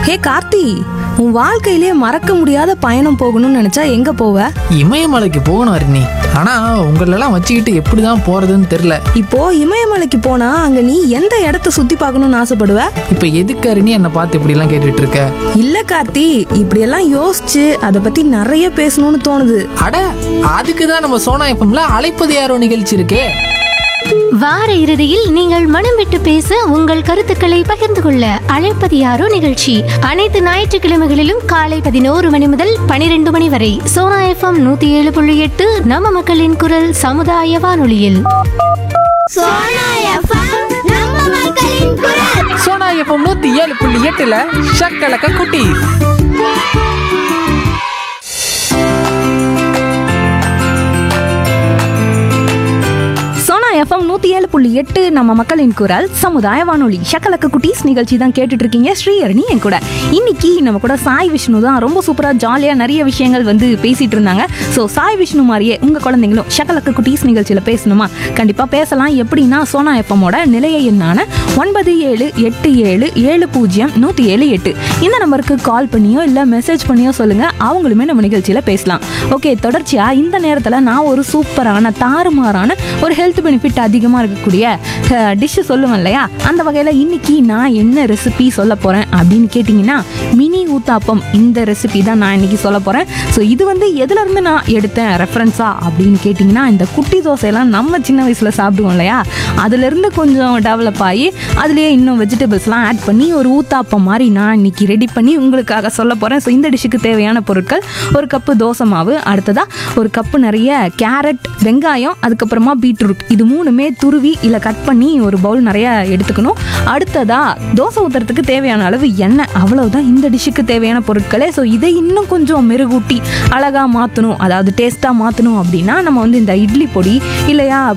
ஹே கார்த்தி உன் வாழ்க்கையிலே மறக்க முடியாத பயணம் போகணும்னு நினைச்சா எங்க போவ இமயமலைக்கு போகணும் அருணி ஆனா உங்களெல்லாம் வச்சுக்கிட்டு எப்படி தான் போறதுன்னு தெரியல இப்போ இமயமலைக்கு போனா அங்க நீ எந்த இடத்த சுத்தி பார்க்கணும்னு ஆசைப்படுவ இப்ப எதுக்கு அருணி என்னை பார்த்து இப்படி எல்லாம் கேட்டுட்டு இருக்க இல்ல கார்த்தி இப்படியெல்லாம் யோசிச்சு அதை பத்தி நிறைய பேசணும்னு தோணுது அட அதுக்கு தான் நம்ம சோனா எப்பம்ல அழைப்பது யாரோ நிகழ்ச்சி இருக்கே வார இறுதியில் நீங்கள் மனம் விட்டு பேச உங்கள் கருத்துக்களை பகிர்ந்து கொள்ள அழைப்பது யாரோ நிகழ்ச்சி அனைத்து ஞாயிற்றுக்கிழமைகளிலும் காலை பதினோரு மணி முதல் பனிரெண்டு மணி வரை சோனா எஃப்எம் நூத்தி ஏழு புள்ளி எட்டு நம்ம மக்களின் குரல் சமுதாய வானொலியில் சோனா எஃப்எம் நம்ம மக்களின் குரல் சோனா எப்பம் நூத்தி ஏழு புள்ளி எட்டுல ஷக்கலக்க குட்டி சோனா எஃப்எம் நூத்தி ஏழு புள்ளி எட்டு நம்ம மக்களின் குரல் சமுதாய வானொலி ஷக்கலக்க குட்டீஸ் நிகழ்ச்சி தான் கேட்டுட்டு இருக்கீங்க ஸ்ரீஹரணி என் கூட இன்னைக்கு நம்ம கூட சாய் விஷ்ணு தான் ரொம்ப சூப்பரா ஜாலியா நிறைய விஷயங்கள் வந்து பேசிட்டு இருந்தாங்க ஸோ சாய் விஷ்ணு மாதிரியே உங்க குழந்தைங்களும் ஷக்கலக்க குட்டீஸ் நிகழ்ச்சியில பேசணுமா கண்டிப்பா பேசலாம் எப்படின்னா சோனா எஃப்எம்மோட நிலைய எண்ணான ஒன்பது ஏழு எட்டு ஏழு ஏழு பூஜ்ஜியம் நூத்தி ஏழு எட்டு இந்த நம்பருக்கு கால் பண்ணியோ இல்ல மெசேஜ் பண்ணியோ சொல்லுங்க அவங்களுமே நம்ம நிகழ்ச்சியில பேசலாம் ஓகே தொடர்ச்சியா இந்த நேரத்துல நான் ஒரு சூப்பரான தாறுமாறான ஒரு ஹெல்த் பெனிஃபிட் அதிகமா இருக்கக்கூடிய டிஷ் சொல்லுவேன் இல்லையா அந்த வகையில இன்னைக்கு நான் என்ன ரெசிபி சொல்ல போறேன் அப்படின்னு கேட்டிங்கன்னா மினி ஊத்தாப்பம் இந்த ரெசிபி தான் நான் இன்னைக்கு சொல்ல போறேன் ஸோ இது வந்து எதுல இருந்து நான் எடுத்தேன் ரெஃபரன்ஸா அப்படின்னு கேட்டிங்கன்னா இந்த குட்டி தோசையெல்லாம் நம்ம சின்ன வயசுல சாப்பிடுவோம் இல்லையா அதுல இருந்து கொஞ்சம் டெவலப் ஆகி அதுலயே இன்னும் வெஜிடபிள்ஸ்லாம் ஆட் பண்ணி ஒரு ஊத்தாப்பம் மாதிரி நான் இன்னைக்கு ரெடி பண்ணி உங்களுக்காக சொல்ல போறேன் ஸோ இந்த டிஷ்ஷுக்கு தேவையான பொருட்கள் ஒரு கப்பு தோசை மாவு அடுத்ததா ஒரு கப்பு நிறைய கேரட் வெங்காயம் அதுக்கப்புறமா பீட்ரூட் இது மூணுமே துருவி இல்லை கட் பண்ணி ஒரு பவுல் நிறைய எடுத்துக்கணும் அடுத்ததா தோசை ஊற்றுறதுக்கு தேவையான அளவு எண்ணெய் அவ்வளவுதான் இந்த டிஷ்ஷுக்கு தேவையான பொருட்களே ஸோ இதை இன்னும் கொஞ்சம் மெருகூட்டி அழகாக மாற்றணும் அதாவது டேஸ்ட்டாக மாற்றணும் அப்படின்னா நம்ம வந்து இந்த இட்லி பொடி இல்லையா